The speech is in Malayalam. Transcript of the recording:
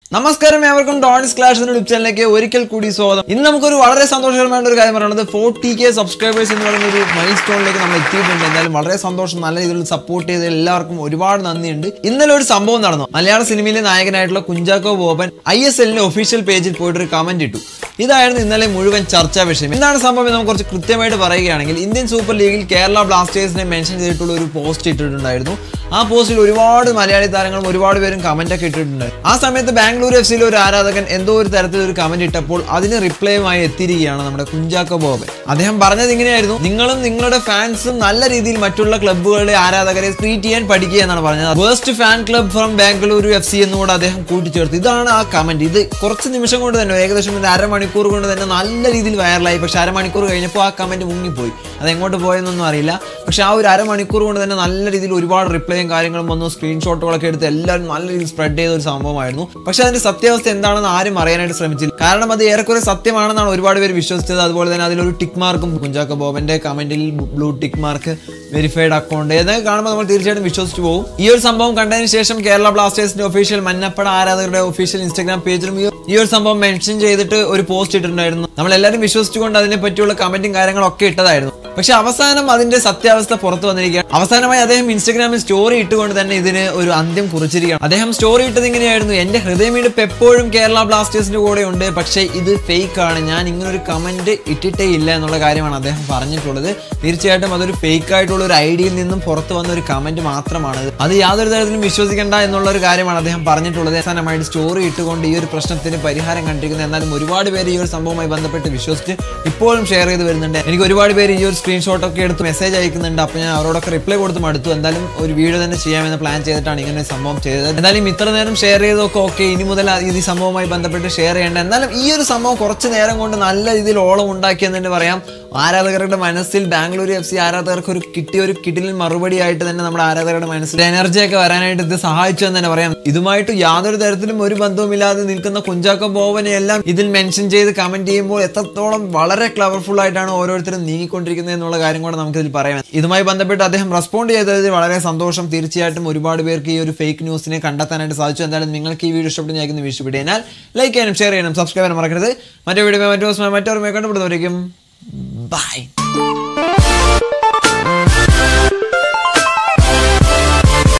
നമസ്കാരം ഏവർക്കും ഡോൺസ് ക്ലാഷ് എന്ന യൂട്യൂബ് ചാനലിലേക്ക് ഒരിക്കൽ കൂടി സ്വാഗതം ഇന്ന് നമുക്കൊരു വളരെ സന്തോഷകരമായ ഒരു കാര്യം പറയുന്നത് ഫോർട്ടി കെ സബ്സ്ക്രൈബേഴ്സ് എന്ന് പറയുന്ന ഒരു മൈൽ സ്റ്റോണിലേക്ക് നമ്മൾ എത്തിയിട്ടുണ്ട് എന്തായാലും വളരെ സന്തോഷം നല്ല രീതിയിൽ സപ്പോർട്ട് ചെയ്ത എല്ലാവർക്കും ഒരുപാട് നന്ദിയുണ്ട് ഇന്നലെ ഒരു സംഭവം നടന്നു മലയാള സിനിമയിലെ നായകനായിട്ടുള്ള കുഞ്ചാക്കോ ബോബൻ ഐ എസ് എല്ലിന്റെ ഒഫീഷ്യൽ പേജിൽ പോയിട്ട് ഒരു കമന്റ് ഇട്ടു ഇതായിരുന്നു ഇന്നലെ മുഴുവൻ ചർച്ചാ വിഷയം എന്താണ് സംഭവം എന്ന് നമുക്ക് കുറച്ച് കൃത്യമായിട്ട് പറയുകയാണെങ്കിൽ ഇന്ത്യൻ സൂപ്പർ ലീഗിൽ കേരള ബ്ലാസ്റ്റേഴ്സിനെ മെൻഷൻ ചെയ്തിട്ടുള്ള ഒരു പോസ്റ്റ് ഇട്ടിട്ടുണ്ടായിരുന്നു ആ പോസ്റ്റിൽ ഒരുപാട് മലയാളി താരങ്ങളും ഒരുപാട് പേരും കമന്റ് ഒക്കെ ഇട്ടിട്ടുണ്ടായിരുന്നു ആ സമയത്ത് ബാംഗ്ലൂർ എഫ് സിയിലെ ഒരു ആരാധകൻ എന്തോ ഒരു തരത്തിൽ ഒരു കമന്റ് ഇട്ടപ്പോൾ അതിന് റിപ്ലൈയുമായി എത്തിയിരിക്കുകയാണ് നമ്മുടെ കുഞ്ചാക്കോ ബോബൻ അദ്ദേഹം പറഞ്ഞത് ഇങ്ങനെയായിരുന്നു നിങ്ങളും നിങ്ങളുടെ ഫാൻസും നല്ല രീതിയിൽ മറ്റുള്ള ക്ലബ്ബുകളുടെ ആരാധകരെ ട്രീറ്റ് ചെയ്യാൻ പഠിക്കുക എന്നാണ് പറഞ്ഞത് waste fan club from Bengaluru F C എന്നുകൂടെ അദ്ദേഹം കൂട്ടിച്ചേർത്തു ഇതാണ് ആ കമന്റ് ഇത് കുറച്ച് നിമിഷം കൊണ്ട് തന്നെ ഏകദേശം ഒരു അരമണിക്കൂർ കൊണ്ട് തന്നെ നല്ല രീതിയിൽ വൈറലായി പക്ഷെ അരമണിക്കൂർ കഴിഞ്ഞപ്പോൾ ആ കമന്റ് മുങ്ങിപ്പോയി അത് എങ്ങോട്ട് പോയെന്നൊന്നും അറിയില്ല പക്ഷെ ആ ഒരു അരമണിക്കൂർ കൊണ്ട് തന്നെ നല്ല രീതിയിൽ ഒരുപാട് റിപ്ലൈയും കാര്യങ്ങളും വന്നു സ്ക്രീൻഷോട്ടുകളൊക്കെ എടുത്ത് എല്ലാവരും നല്ല രീതിയിൽ സ്പ്രെഡ് ചെയ്ത ഒരു സംഭവമായിരുന്നു പക്ഷെ അതിന്റെ സത്യാവസ്ഥ എന്താണെന്ന് ആരും അറിയാനായിട്ട് ശ്രമിച്ചില്ല കാരണം അത് ഏറെക്കുറെ സത്യമാണെന്നാണ് ഒരുപാട് പേര് വിശ്വസിച്ചത് അതുപോലെ തന്നെ അതിലൊരു ടിക്ക് മാർക്കും കുഞ്ചാക്കോ ബോബന്റെ കമന്റിൽ blue tick mark verified account എന്നൊക്കെ കാണുമ്പോൾ നമ്മൾ തീർച്ചയായിട്ടും വിശ്വസിച്ചു പോകും ഈ ഒരു സംഭവം കണ്ടതിന് ശേഷം കേരള ബ്ലാസ്റ്റേഴ്സിന്റെ ഒഫീഷ്യൽ മന്നപ്പട ആരാധകരുടെ ഒഫീഷ്യൽ ഇൻസ്റ്റാഗ്രാം പേജിലും ഈ- ഈ ഒരു സംഭവം മെൻഷൻ ചെയ്തിട്ട് ഒരു പോസ്റ്റ് ഇട്ടിട്ടുണ്ടായിരുന്നു നമ്മൾ എല്ലാവരും വിശ്വസിച്ചുകൊണ്ട് അതിനെ പറ്റിയുള്ള കമന്റും കാര്യങ്ങളൊക്കെ ഇട്ടതായിരുന്നു പക്ഷെ അവസാനം അതിന്റെ സത്യാവസ്ഥ പുറത്തു വന്നിരിക്കുകയാണ് അവസാനമായി അദ്ദേഹം ഇൻസ്റ്റാഗ്രാമിൽ സ്റ്റോറി ഇട്ടുകൊണ്ട് തന്നെ ഇതിന് ഒരു അന്ത്യം കുറിച്ചിരിക്കുകയാണ് അദ്ദേഹം സ്റ്റോറി ഇട്ടത് ഇങ്ങനെയായിരുന്നു എന്റെ ഹൃദയമിടിപ്പ് എപ്പോഴും കേരള ബ്ലാസ്റ്റേഴ്സിന്റെ കൂടെ ഉണ്ട് പക്ഷേ ഇത് ഫേക്ക് ആണ് ഞാൻ ഇങ്ങനെ ഒരു കമന്റ് ഇട്ടിട്ടേ ഇല്ല എന്നുള്ള കാര്യമാണ് അദ്ദേഹം പറഞ്ഞിട്ടുള്ളത് തീർച്ചയായിട്ടും അതൊരു ഫേക്ക് ആയിട്ടുള്ള ഒരു ഐഡിയയിൽ നിന്നും പുറത്തു വന്ന ഒരു കമന്റ് മാത്രമാണ് അത് യാതൊരു തരത്തിലും വിശ്വസിക്കേണ്ട എന്നുള്ള ഒരു കാര്യമാണ് അദ്ദേഹം പറഞ്ഞിട്ടുള്ളത് അവസാനമായിട്ട് സ്റ്റോറി ഇട്ടുകൊണ്ട് ഈ ഒരു പ്രശ്നത്തിന് പരിഹാരം കണ്ടിരിക്കുന്നത് എന്നാലും ഒരുപാട് പേര് ഈ ഒരു സംഭവവുമായി ബന്ധപ്പെട്ട് വിശ്വസിച്ച് ഇപ്പോഴും ഷെയർ ചെയ്ത് വരുന്നുണ്ട് എനിക്ക് ഒരുപാട് പേര് ഈ ഒരു സ്ക്രീൻഷോട്ട് ഒക്കെ എടുത്ത് മെസ്സേജ് അയക്കുന്നുണ്ട് അപ്പോൾ ഞാൻ അവരോടൊക്കെ റിപ്ലൈ കൊടുത്ത് മടുത്തു എന്തായാലും ഒരു വീഡിയോ തന്നെ ചെയ്യാമെന്ന് പ്ലാൻ ചെയ്തിട്ടാണ് ഇങ്ങനെ ഒരു സംഭവം ചെയ്തത് എന്തായാലും ഇത്ര നേരം ഷെയർ ചെയ്തൊക്കെ ഓക്കെ ഇനി മുതൽ ഈ സംഭവവുമായി ബന്ധപ്പെട്ട് ഷെയർ ചെയ്യേണ്ട എന്നാലും ഈ ഒരു സംഭവം കുറച്ച് നേരം കൊണ്ട് നല്ല രീതിയിൽ ഓളം ഉണ്ടാക്കിയെന്ന് തന്നെ പറയാം ആരാധകരുടെ മനസ്സിൽ ബാംഗ്ലൂർ എഫ് സി ആരാധകർക്ക് ഒരു കിട്ടിയ ഒരു കിടിലിൻ മറുപടി ആയിട്ട് തന്നെ നമ്മുടെ ആരാധകരുടെ മനസ്സിൽ എനർജി ഒക്കെ വരാനായിട്ട് ഇത് സഹായിച്ചു എന്ന് തന്നെ പറയാം ഇതുമായിട്ട് യാതൊരു തരത്തിലും ഒരു ബന്ധവുമില്ലാതെ നിൽക്കുന്ന കുഞ്ചാക്കോ ബോവനെ എല്ലാം ഇതിൽ മെൻഷൻ ചെയ്ത് കമന്റ് ചെയ്യുമ്പോൾ എത്രത്തോളം വളരെ ക്ലവർഫുൾ ആയിട്ടാണ് ഓരോരുത്തരും നീങ്ങിക്കൊണ്ടിരിക്കുന്നത് എന്നുള്ള കാര്യം കൂടെ നമുക്ക് ഇതിൽ പറയാം ഇതുമായി ബന്ധപ്പെട്ട് അദ്ദേഹം റെസ്പോണ്ട് ചെയ്തതിൽ വളരെ സന്തോഷം തീർച്ചയായിട്ടും ഒരുപാട് പേർക്ക് ഈ ഒരു ഫേക്ക് ന്യൂസിനെ കണ്ടെത്താനായിട്ട് സാധിച്ചു എന്തായാലും നിങ്ങൾക്ക് ഈ വീഡിയോ ഇഷ്ടപ്പെട്ട് ഞാൻ വീഡിയോ ഇഷ്ടപ്പെട്ടാൽ ലൈക്ക് ചെയ്യാനും ഷെയർ ചെയ്യാനും സബ്സ്ക്രൈബ് ചെയ്യാനും മറക്കരുത് മറ്റേ വീഡിയോ മറ്റു ദിവസം മറ്റൊരു കണ്ടുപിടുന്നവരേക്കും ബൈ